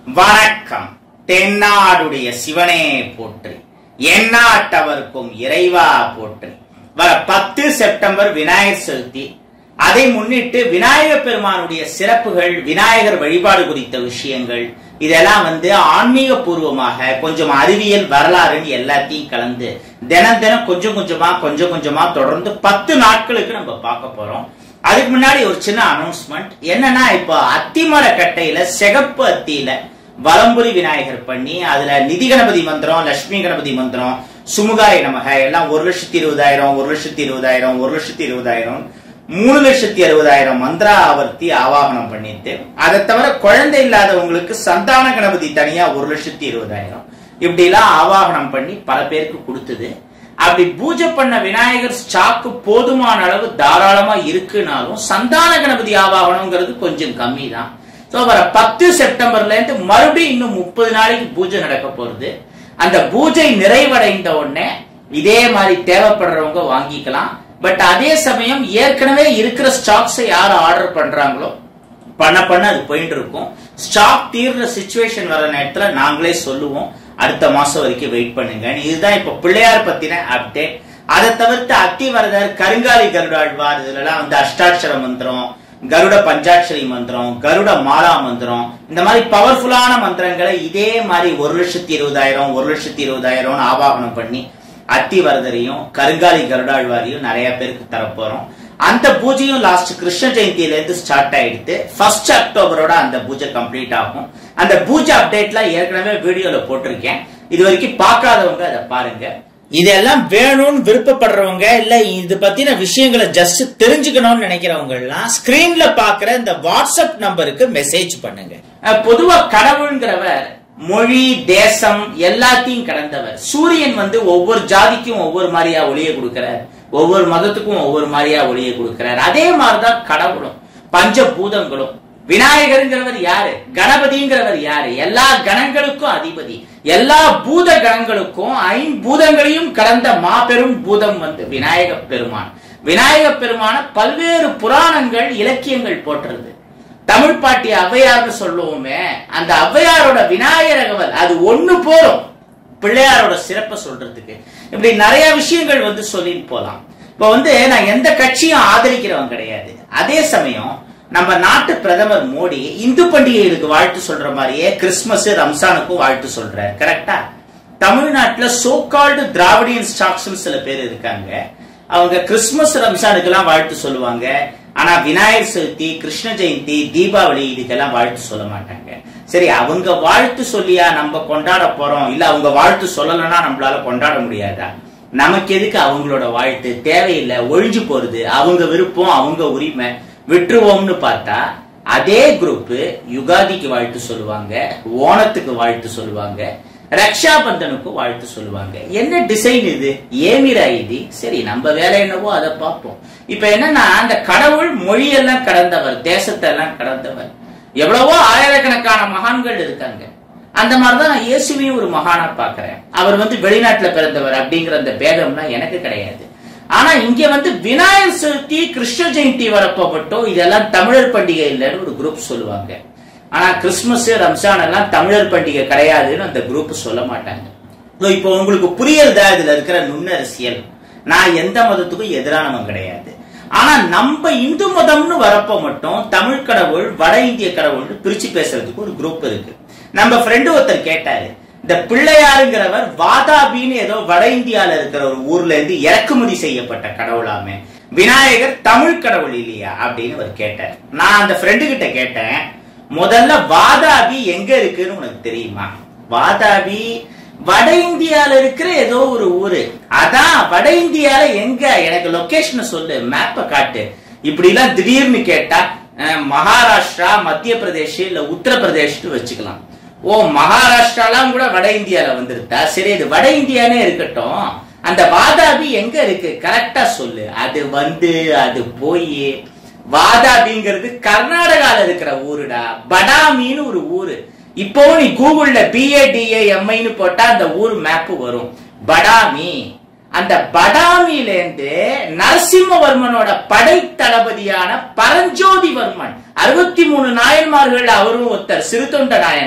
வணக்கம் தென்னாடுடைய சிவனே போற்றி எந்நாட்டவர்க்கும் இறைவா போற்றி வர பத்து செப்டம்பர் விநாயகர் சதுர்த்தி அதை முன்னிட்டு விநாயகர் பெருமானுடைய சிறப்புகள் விநாயகர் வழிபாடு குறித்த விஷயங்கள் இதெல்லாம் வந்து ஆன்மீக பூர்வமாக கொஞ்சம் அறிவியல் வரலாறுன்னு எல்லாத்தையும் கலந்து தினம் தினம் கொஞ்சம் கொஞ்சமா கொஞ்சம் கொஞ்சமா தொடர்ந்து பத்து நாட்களுக்கு நம்ம பார்க்க போறோம் அதுக்கு முன்னாடி ஒரு சின்ன அனௌன்ஸ்மெண்ட் என்னன்னா இப்போ அத்திமர கட்டையில சிகப்பு அத்தியில வலம்புரி விநாயகர் பண்ணி அதுல நிதி கணபதி மந்திரம் லட்சுமி கணபதி மந்திரம் சுமுகாய நமக எல்லாம் ஒரு லட்சத்தி இருபதாயிரம் ஒரு லட்சத்தி இருபதாயிரம் ஒரு லட்சத்தி இருபதாயிரம் மூணு லட்சத்தி அறுபதாயிரம் மந்திரா ஆவர்த்தி ஆவாகனம் பண்ணிட்டு அதை தவிர குழந்தை இல்லாதவங்களுக்கு சந்தான கணபதி தனியா ஒரு லட்சத்தி இருபதாயிரம் இப்படி எல்லாம் ஆவாகனம் பண்ணி பல பேருக்கு கொடுத்தது அப்படி பூஜை பண்ண விநாயகர் ஸ்டாக்கு போதுமான அளவு தாராளமா இருக்குனாலும் சந்தான கணபதி ஆவாகனம்ங்கிறது கொஞ்சம் கம்மி தான் ஸோ வர பத்து செப்டம்பர்ல இருந்து மறுபடியும் இன்னும் முப்பது நாளைக்கு பூஜை நடக்க போறது அந்த பூஜை நிறைவடைந்த உடனே இதே மாதிரி தேவைப்படுறவங்க வாங்கிக்கலாம் பட் அதே சமயம் ஏற்கனவே இருக்கிற ஸ்டாக்ஸை யார் ஆர்டர் பண்றாங்களோ பண்ண பண்ண அது போயிட்டு இருக்கும் ஸ்டாக் தீர்ற சுச்சுவேஷன் வர நேரத்துல நாங்களே சொல்லுவோம் அடுத்த மாசம் வரைக்கும் வெயிட் பண்ணுங்க இதுதான் இப்ப பிள்ளையார் பத்தின அப்டேட் அதை தவிர்த்து அத்திவரதர் கருங்காலி கருடாழ்வார் இதுலலாம் வந்து அஷ்டாட்சர மந்திரம் கருட பஞ்சாட்சரி மந்திரம் கருட மாலா மந்திரம் இந்த மாதிரி பவர்ஃபுல்லான மந்திரங்களை இதே மாதிரி ஒரு லட்சத்தி இருபதாயிரம் ஒரு லட்சத்தி இருபதாயிரம் ஆவாகனம் பண்ணி அத்திவரதரையும் கருங்காலி கருடாழ்வாரையும் நிறைய பேருக்கு தரப்போறோம் அந்த பூஜையும் லாஸ்ட் கிருஷ்ண ஜெயந்தியில இருந்து ஸ்டார்ட் ஆயிடுத்து ஃபர்ஸ்ட் அக்டோபரோட அந்த பூஜை கம்ப்ளீட் ஆகும் அந்த பூஜை அப்டேட்லாம் ஏற்கனவே வீடியோல போட்டிருக்கேன் இது வரைக்கும் பார்க்காதவங்க அதை பாருங்க இதெல்லாம் வேணும்னு விருப்பப்படுறவங்க இல்ல இது பத்தின விஷயங்களை ஜஸ்ட் தெரிஞ்சுக்கணும்னு நினைக்கிறவங்க எல்லாம் ஸ்கிரீன்ல பாக்குற இந்த வாட்ஸ்அப் நம்பருக்கு மெசேஜ் பண்ணுங்க அஹ் பொதுவா கடவுள்ங்கிறவர் மொழி தேசம் எல்லாத்தையும் கடந்தவர் சூரியன் வந்து ஒவ்வொரு ஜாதிக்கும் ஒவ்வொரு மாதிரியா ஒளியை கொடுக்கிறார் ஒவ்வொரு மதத்துக்கும் ஒவ்வொரு மாதிரியா ஒளியை கொடுக்கிறார் அதே மாதிரிதான் கடவுளும் பஞ்சபூதங்களும் விநாயகருங்கிறவர் யாரு கணபதிங்கிறவர் யாரு எல்லா கணங்களுக்கும் அதிபதி எல்லா பூத கணங்களுக்கும் ஐம்பூதங்களையும் கடந்த மாபெரும் பூதம் வந்து விநாயக பெருமான் விநாயக பெருமான பல்வேறு புராணங்கள் இலக்கியங்கள் போற்றுறது தமிழ் பாட்டி ஔவையார்னு சொல்லுவோமே அந்த ஔவையாரோட விநாயகரகவல் அது ஒண்ணு போறோம் பிள்ளையாரோட சிறப்பை சொல்றதுக்கு இப்படி நிறைய விஷயங்கள் வந்து சொல்லிட்டு போலாம் இப்ப வந்து நான் எந்த கட்சியும் ஆதரிக்கிறவன் கிடையாது அதே சமயம் நம்ம நாட்டு பிரதமர் மோடி இந்து பண்டிகைகளுக்கு வாழ்த்து சொல்ற மாதிரியே கிறிஸ்துமஸ் ரம்சானுக்கும் வாழ்த்து சொல்றாரு கரெக்டா தமிழ்நாட்டுல சோகால்டு திராவிடியன் ஸ்டாக்ஸ் சில பேர் இருக்காங்க அவங்க கிறிஸ்துமஸ் ரம்சானுக்கெல்லாம் வாழ்த்து சொல்லுவாங்க ஆனா விநாயகர் சதுர்த்தி கிருஷ்ண ஜெயந்தி தீபாவளி இதுக்கெல்லாம் வாழ்த்து சொல்ல மாட்டாங்க சரி அவங்க வாழ்த்து சொல்லியா நம்ம கொண்டாட போறோம் இல்ல அவங்க வாழ்த்து சொல்லலைன்னா நம்மளால கொண்டாட முடியாதா நமக்கு எதுக்கு அவங்களோட வாழ்த்து தேவையில்லை ஒழிஞ்சு போறது அவங்க விருப்பம் அவங்க உரிமை விட்டுருவோம்னு பார்த்தா அதே குரூப் யுகாதிக்கு வாழ்த்து சொல்லுவாங்க ஓணத்துக்கு வாழ்த்து சொல்லுவாங்க ரக்ஷா பந்தனுக்கு வாழ்த்து சொல்லுவாங்க என்ன டிசைன் இது ஏமிரா இது சரி நம்ம வேலை என்னவோ அதை பார்ப்போம் இப்ப என்னன்னா அந்த கடவுள் மொழியெல்லாம் கடந்தவர் தேசத்தை எல்லாம் கடந்தவர் எவ்வளவோ ஆயிரக்கணக்கான மகான்கள் இருக்காங்க அந்த மாதிரிதான் இயேசுவையும் ஒரு மகானா பாக்குறேன் அவர் வந்து வெளிநாட்டுல பிறந்தவர் அப்படிங்கிற அந்த பேதம்லாம் எனக்கு கிடையாது ஆனா இங்க வந்து விநாயகர் சதுர்த்தி கிருஷ்ண ஜெயந்தி வரப்போ மட்டும் இதெல்லாம் தமிழர் பண்டிகை இல்லைன்னு ஒரு குரூப் சொல்லுவாங்க ஆனா கிறிஸ்துமஸ் ரம்ஜான் எல்லாம் தமிழர் பண்டிகை கிடையாதுன்னு அந்த குரூப் சொல்ல மாட்டாங்க இப்போ உங்களுக்கு புரியுறதா இதுல இருக்கிற நுண்ணரசியல் நான் எந்த மதத்துக்கும் எதிரானவன் கிடையாது ஆனா நம்ம இந்து மதம்னு வரப்போ மட்டும் தமிழ் கடவுள் வட இந்திய கடவுள்னு பிரிச்சு பேசுறதுக்கு ஒரு குரூப் இருக்கு நம்ம ஃப்ரெண்டு ஒருத்தர் கேட்டாரு இந்த பிள்ளையாருங்கிறவர் வாதாபின்னு ஏதோ வட இந்தியால இருக்கிற ஒரு ஊர்ல இருந்து இறக்குமதி செய்யப்பட்ட கடவுளாமே விநாயகர் தமிழ் கடவுள் இல்லையா அப்படின்னு அவர் கேட்டார் நான் அந்த ஃப்ரெண்டு கிட்ட கேட்டேன் முதல்ல வாதாபி எங்க இருக்குன்னு உனக்கு தெரியுமா வாதாபி வட இந்தியால இருக்கிற ஏதோ ஒரு ஊரு அதான் வட இந்தியால எங்க எனக்கு லொகேஷன் சொல்லு மேப்ப காட்டு இப்படி எல்லாம் திடீர்னு கேட்டா மகாராஷ்டிரா மத்திய பிரதேஷ் இல்ல உத்தரப்பிரதேஷ் வச்சுக்கலாம் ஓ மகாராஷ்டிராலாம் கூட வட இந்தியால வந்துருத்தா சரி இது வட இந்தியானே இருக்கட்டும் அந்த வாதாபி எங்க இருக்கு கரெக்டா சொல்லு அது வந்து அது போய் வாதாபிங்கிறது கர்நாடகால இருக்கிற ஊருடா படாமின்னு ஒரு ஊரு இப்போ நீ கூகுள்ல பிஏடிஏ எம்ஐன்னு போட்டா அந்த ஊர் மேப் வரும் படாமி அந்த படாமியில இருந்து நரசிம்மவர்மனோட படை தளபதியான பரஞ்சோதிவர்மன் அறுபத்தி மூணு நாயன்மார்கள் அவரும் ஒருத்தர் சிறுதொண்ட நாயனார்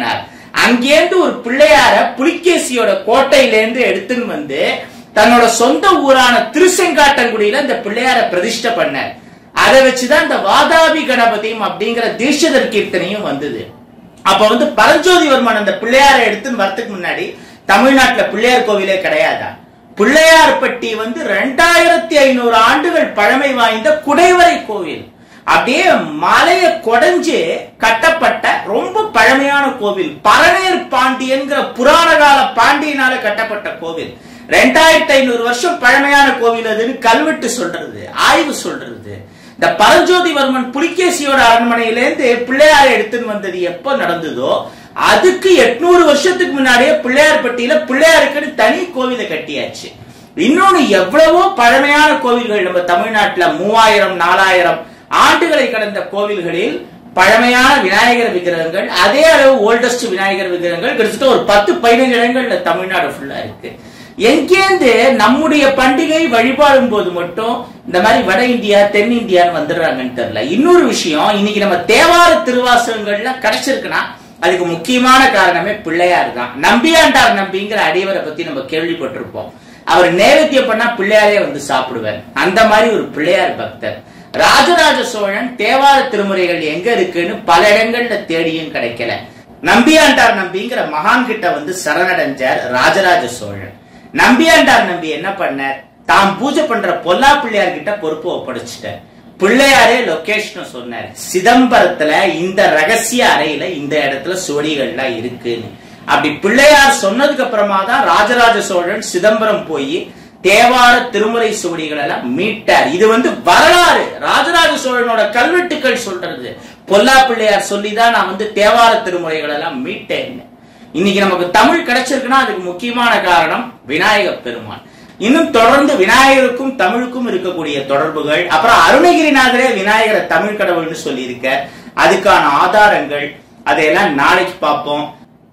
அங்கேருந்து ஒரு பிள்ளையார புலிகேசியோட கோட்டையிலேருந்து எடுத்துன்னு வந்து தன்னோட சொந்த ஊரான திருசெங்காட்டங்குடியில இந்த பிள்ளையார பிரதிஷ்டை பண்ணார் அதை வச்சுதான் இந்த வாதாபி கணபதியும் அப்படிங்கிற தீட்சிதர் கீர்த்தனையும் வந்தது அப்ப வந்து பரஞ்சோதிவர்மன் அந்த பிள்ளையாரை எடுத்துன்னு வரதுக்கு முன்னாடி தமிழ்நாட்டுல பிள்ளையார் கோவிலே கிடையாதா பிள்ளையார்பட்டி வந்து ரெண்டாயிரத்தி ஐநூறு ஆண்டுகள் பழமை வாய்ந்த குடைவரை கோவில் அப்படியே மலைய கொடைஞ்சு கட்டப்பட்ட ரொம்ப பழமையான கோவில் பரநேர் பாண்டியன்கிற புராண கால பாண்டியனால கட்டப்பட்ட கோவில் ரெண்டாயிரத்தி ஐநூறு வருஷம் பழமையான கோவில் அதுன்னு கல்வெட்டு சொல்றது ஆய்வு சொல்றது இந்த பரஞ்சோதிவர்மன் புலிகேசியோட அரண்மனையிலேருந்து பிள்ளையாரை எடுத்துன்னு வந்தது எப்ப நடந்ததோ அதுக்கு எட்நூறு வருஷத்துக்கு முன்னாடியே பிள்ளையார்பட்டியில பிள்ளையாருக்குன்னு தனி கோவிலை கட்டியாச்சு இன்னொன்னு எவ்வளவோ பழமையான கோவில்கள் நம்ம தமிழ்நாட்டுல மூவாயிரம் நாலாயிரம் ஆண்டுகளை கடந்த கோவில்களில் பழமையான விநாயகர் விக்கிரகங்கள் அதே அளவு ஓல்டஸ்ட் விநாயகர் விக்கிரகங்கள் கிட்டத்தட்ட ஒரு பத்து பதினைஞ்சு இடங்கள்ல தமிழ்நாடு ஃபுல்லா இருக்கு எங்கேருந்து நம்முடைய பண்டிகை வழிபாடும் போது மட்டும் இந்த மாதிரி வட இந்தியா தென் இந்தியான்னு வந்துடுறாங்கன்னு தெரியல இன்னொரு விஷயம் இன்னைக்கு நம்ம தேவார திருவாசகங்கள்ல கிடைச்சிருக்குன்னா அதுக்கு முக்கியமான காரணமே பிள்ளையார் தான் நம்பியாண்டார் நம்பிங்கிற அடியவரை பத்தி நம்ம கேள்விப்பட்டிருப்போம் அவர் நேவேத்தியம் பண்ணா பிள்ளையாரே வந்து சாப்பிடுவார் அந்த மாதிரி ஒரு பிள்ளையார் பக்தர் ராஜராஜ சோழன் தேவார திருமுறைகள் எங்க இருக்குன்னு பல இடங்கள்ல தேடியும் கிடைக்கல நம்பியாண்டார் நம்பிங்கிற மகான் கிட்ட வந்து சரணடைஞ்சார் ராஜராஜ சோழன் நம்பியாண்டார் நம்பி என்ன பண்ணார் தாம் பூஜை பண்ற பொல்லா பிள்ளையார் கிட்ட பொறுப்பு ஒப்படைச்சிட்டார் பிள்ளையாரே லொகேஷன் சொன்னார் சிதம்பரத்துல இந்த ரகசிய அறையில இந்த இடத்துல சுவடிகள்லாம் இருக்குன்னு அப்படி பிள்ளையார் சொன்னதுக்கு அப்புறமா தான் ராஜராஜ சோழன் சிதம்பரம் போய் தேவார திருமுறை சுவடிகள் எல்லாம் மீட்டார் இது வந்து வரலாறு ராஜராஜ சோழனோட கல்வெட்டுக்கள் சொல்றது பொல்லா பிள்ளையார் சொல்லிதான் நான் வந்து தேவார திருமுறைகள் எல்லாம் மீட்டேன் இன்னைக்கு நமக்கு தமிழ் கிடைச்சிருக்குன்னா அதுக்கு முக்கியமான காரணம் விநாயக பெருமான் இன்னும் தொடர்ந்து விநாயகருக்கும் தமிழுக்கும் இருக்கக்கூடிய தொடர்புகள் அப்புறம் அருணகிரிநாதரே விநாயகரை தமிழ் கடவுள்னு சொல்லியிருக்க அதுக்கான ஆதாரங்கள் அதையெல்லாம் நாளைக்கு பார்ப்போம்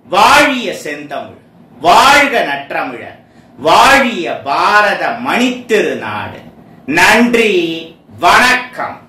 வாழிய செந்தமிழ் வாழ்க நற்றமிழர் வாழிய பாரத மணித்திரு நாடு நன்றி வணக்கம்